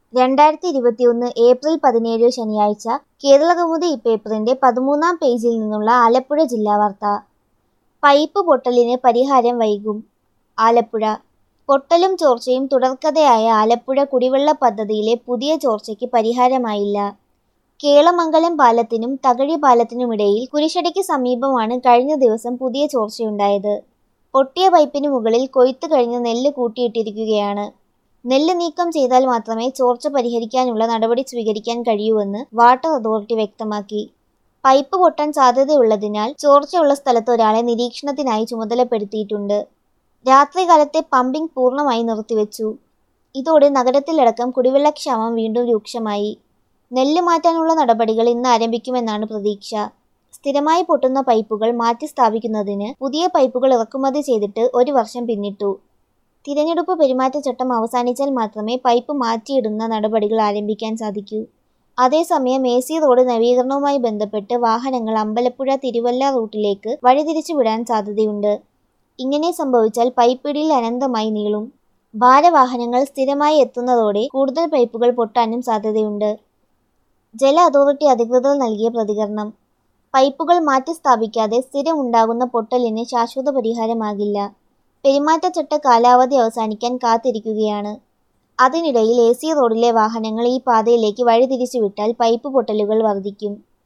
രണ്ടായിരത്തി ഇരുപത്തിയൊന്ന് ഏപ്രിൽ പതിനേഴ് ശനിയാഴ്ച കേരളകൗമുദി ഇപ്പേപ്പറിന്റെ പതിമൂന്നാം പേജിൽ നിന്നുള്ള ആലപ്പുഴ ജില്ലാ വാർത്ത പൈപ്പ് പൊട്ടലിന് പരിഹാരം വൈകും ആലപ്പുഴ പൊട്ടലും ചോർച്ചയും തുടർക്കഥയായ ആലപ്പുഴ കുടിവെള്ള പദ്ധതിയിലെ പുതിയ ചോർച്ചയ്ക്ക് പരിഹാരമായില്ല കേളമംഗലം പാലത്തിനും തകഴി പാലത്തിനുമിടയിൽ കുരിശടിക്ക് സമീപമാണ് കഴിഞ്ഞ ദിവസം പുതിയ ചോർച്ചയുണ്ടായത് പൊട്ടിയ പൈപ്പിന് മുകളിൽ കൊയ്ത്തു കഴിഞ്ഞ നെല്ല് കൂട്ടിയിട്ടിരിക്കുകയാണ് നെല്ല് നീക്കം ചെയ്താൽ മാത്രമേ ചോർച്ച പരിഹരിക്കാനുള്ള നടപടി സ്വീകരിക്കാൻ കഴിയൂവെന്ന് വാട്ടർ അതോറിറ്റി വ്യക്തമാക്കി പൈപ്പ് പൊട്ടാൻ സാധ്യതയുള്ളതിനാൽ ചോർച്ചയുള്ള സ്ഥലത്ത് ഒരാളെ നിരീക്ഷണത്തിനായി ചുമതലപ്പെടുത്തിയിട്ടുണ്ട് രാത്രികാലത്തെ പമ്പിംഗ് പൂർണ്ണമായി നിർത്തിവെച്ചു ഇതോടെ നഗരത്തിലടക്കം കുടിവെള്ളക്ഷാമം വീണ്ടും രൂക്ഷമായി നെല്ല് മാറ്റാനുള്ള നടപടികൾ ഇന്ന് ആരംഭിക്കുമെന്നാണ് പ്രതീക്ഷ സ്ഥിരമായി പൊട്ടുന്ന പൈപ്പുകൾ മാറ്റി സ്ഥാപിക്കുന്നതിന് പുതിയ പൈപ്പുകൾ ഇറക്കുമതി ചെയ്തിട്ട് ഒരു വർഷം പിന്നിട്ടു തിരഞ്ഞെടുപ്പ് പെരുമാറ്റച്ചട്ടം അവസാനിച്ചാൽ മാത്രമേ പൈപ്പ് മാറ്റിയിടുന്ന നടപടികൾ ആരംഭിക്കാൻ സാധിക്കൂ അതേസമയം എ സി റോഡ് നവീകരണവുമായി ബന്ധപ്പെട്ട് വാഹനങ്ങൾ അമ്പലപ്പുഴ തിരുവല്ല റൂട്ടിലേക്ക് വഴിതിരിച്ചു വിടാൻ സാധ്യതയുണ്ട് ഇങ്ങനെ സംഭവിച്ചാൽ പൈപ്പിടിയിൽ അനന്തമായി നീളും ഭാരവാഹനങ്ങൾ സ്ഥിരമായി എത്തുന്നതോടെ കൂടുതൽ പൈപ്പുകൾ പൊട്ടാനും സാധ്യതയുണ്ട് ജല അതോറിറ്റി അധികൃതർ നൽകിയ പ്രതികരണം പൈപ്പുകൾ മാറ്റി സ്ഥാപിക്കാതെ സ്ഥിരം ഉണ്ടാകുന്ന പൊട്ടലിന് ശാശ്വത പരിഹാരമാകില്ല പെരുമാറ്റച്ചട്ട കാലാവധി അവസാനിക്കാൻ കാത്തിരിക്കുകയാണ് അതിനിടയിൽ എ സി റോഡിലെ വാഹനങ്ങൾ ഈ പാതയിലേക്ക് വഴിതിരിച്ചുവിട്ടാൽ പൈപ്പ് പൊട്ടലുകൾ വർദ്ധിക്കും